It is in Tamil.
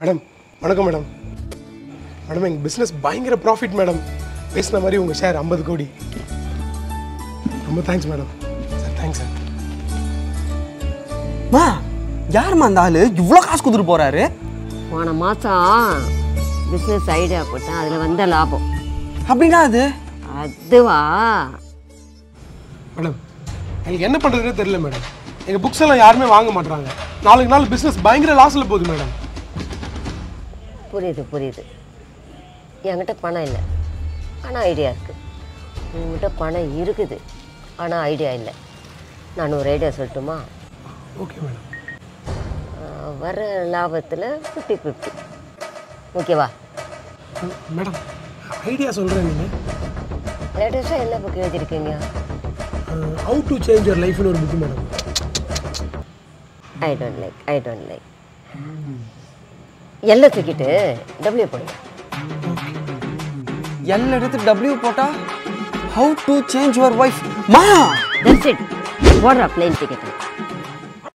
மேடம் வணக்கம் மேடம் மேடம் எங்கள் பிஸ்னஸ் பயங்கர ப்ராஃபிட் மேடம் பேசின மாதிரி உங்கள் ஷேர் ஐம்பது கோடி ரொம்ப thanks madam sir thanks sir மா யாரும்மா அந்த ஆளு இவ்வளோ காசு கொடுத்துட்டு போறாரு போன மாதம் பிஸ்னஸ் ஐடியா போட்டேன் அதில் வந்த லாபம் அப்படின்னா அது அதுவா மேடம் எனக்கு என்ன பண்ணுறதுனே தெரியல மேடம் எங்கள் புக்ஸ் எல்லாம் யாருமே வாங்க மாட்றாங்க நாளுக்கு நாள் பிஸ்னஸ் பயங்கர லாஸில் போகுது மேடம் புரியுது புரியுது என்கிட்ட பணம் இல்லை ஆனால் ஐடியா இருக்குது உங்ககிட்ட பணம் இருக்குது ஆனால் ஐடியா இல்லை நான் ஒரு ஐடியா சொல்லட்டுமா ஓகே மேடம் ஆஹ் வர லாபத்தில் ஃபிஃப்டி ஃபிஃப்டி ஓகேவா மேடம் ஐடியா சொல்கிறேன் நீங்கள் லேட்டஸ்ட்டாக என்ன புக் எழுதியிருக்கீங்க ஹவு டு சேஞ்ச் யுவர் லைஃப்னு ஒரு book madam I don't like I don't like எல்லாம் தூக்கிட்டு டபிள்யூ போடுங்க எல் எடுத்து டபிள்யூ போட்டா how to change your wife மா தட்ஸ் இட் போடுறா பிளேன் டிக்கெட்